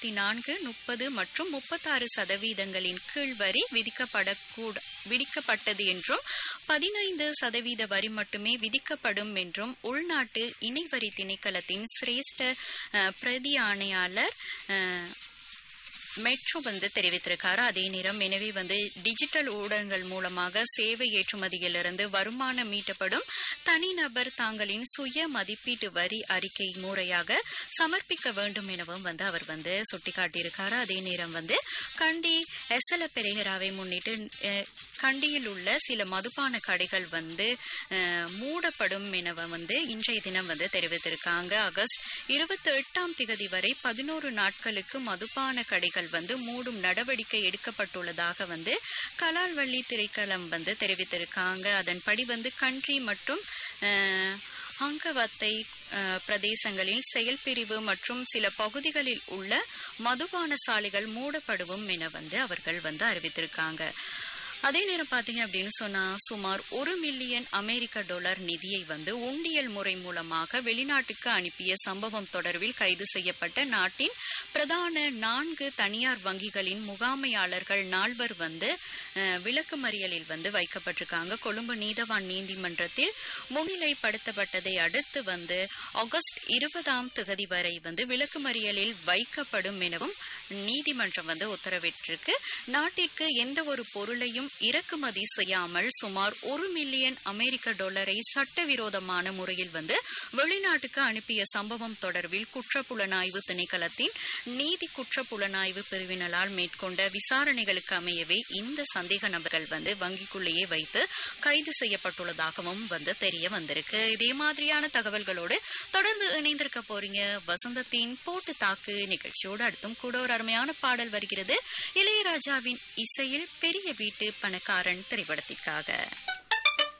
இருபத்தி நான்கு முப்பது மற்றும் முப்பத்தாறு சதவீதங்களின் கீழ் வரி விதிக்கப்படக்கூட விதிக்கப்பட்டது என்றும் பதினைந்து சதவீத வரி மட்டுமே விதிக்கப்படும் என்றும் உள்நாட்டு இணைவரி திணைக்களத்தின் சிரேஷ்ட அஹ், பிரதி ஆணையாளர் அஹ், மெட்ரோ வந்து தெரிவித்திருக்காரு அதே நேரம் எனவே வந்து டிஜிட்டல் ஊடகங்கள் மூலமாக சேவை ஏற்றுமதியிலிருந்து வருமானம் மீட்டப்படும் தனிநபர் தாங்களின் சுய மதிப்பீட்டு வரி அறிக்கை முறையாக சமர்ப்பிக்க வேண்டும் எனவும் வந்து அவர் வந்து சுட்டிக்காட்டியிருக்காரு அதே நேரம் வந்து கண்டி எஸ்எல பெரேகராவை முன்னிட்டு அஹ், கண்டியில் உள்ள சில மதுபான கடைகள் வந்து அஹ், மூடப்படும் என வந்து இன்றைய தினம் வந்து தெரிவித்திருக்காங்க ஆகஸ்ட் இருபத்தி எட்டாம் திகதி வரை பதினோரு நாட்களுக்கு மதுபான கடைகள் வந்து மூடும் நடவடிக்கை எடுக்கப்பட்டுள்ளதாக வந்து கலால்வள்ளி திரைக்களம் வந்து தெரிவித்திருக்காங்க அதன்படி வந்து கண்ட்ரி மற்றும் அஹ், அங்கவத்தை அஹ், பிரதேசங்களில் செயல்பிரிவு மற்றும் சில பகுதிகளில் உள்ள மதுபான சாலைகள் மூடப்படுவும் என வந்து அவர்கள் வந்து அறிவித்திருக்காங்க அதே நேரம் பார்த்தீங்க அப்படின்னு சொன்னா சுமார் ஒரு மில்லியன் அமெரிக்க டாலர் நிதியை வந்து உண்டியல் முறை மூலமாக வெளிநாட்டுக்கு அனுப்பிய சம்பவம் தொடர்பில் கைது செய்யப்பட்ட நாட்டின் பிரதான நான்கு தனியார் வங்கிகளின் முகாமையாளர்கள் நால்வர் வந்து அஹ், விளக்குமறியலில் வந்து வைக்கப்பட்டிருக்காங்க கொழும்பு நீதவான் நீதிமன்றத்தில் முன்னிலைப்படுத்தப்பட்டதை அடுத்து வந்து ஆகஸ்ட் இருபதாம் திகதி வரை வந்து விளக்குமறியலில் வைக்கப்படும் எனவும் நீதிமன்றம் வந்து உத்தரவிட்டிருக்கு நாட்டிற்கு எந்த ஒரு பொருளையும் இறக்குமதி செய்யாமல் சுமார் ஒரு மில்லியன் அமெரிக்க டாலரை சட்டவிரோதமான முறையில் வந்து வெளிநாட்டுக்கு அனுப்பிய சம்பவம் தொடர்பில் குற்றப்புலனாய்வு திணைக்களத்தின் நீதி குற்றப்புலனாய்வு பிரிவினரால் மேற்கொண்ட விசாரணைகளுக்கு அமையவே இந்த சந்தேக நபர்கள் வந்து வங்கிக்குள்ளேயே வைத்து கைது செய்யப்பட்டுள்ளதாகவும் வந்து தெரிய வந்திருக்கு இதே மாதிரியான தகவல்களோடு தொடர்ந்து இணைந்திருக்க போறீங்க வசந்தத்தின் போட்டு தாக்கு நிகழ்ச்சியோடு அடுத்தும் கூட ஒரு அருமையான பாடல் வருகிறது இளையராஜாவின் இசையில் பெரிய வீட்டு பணக்காரன் திரைப்படத்திற்காக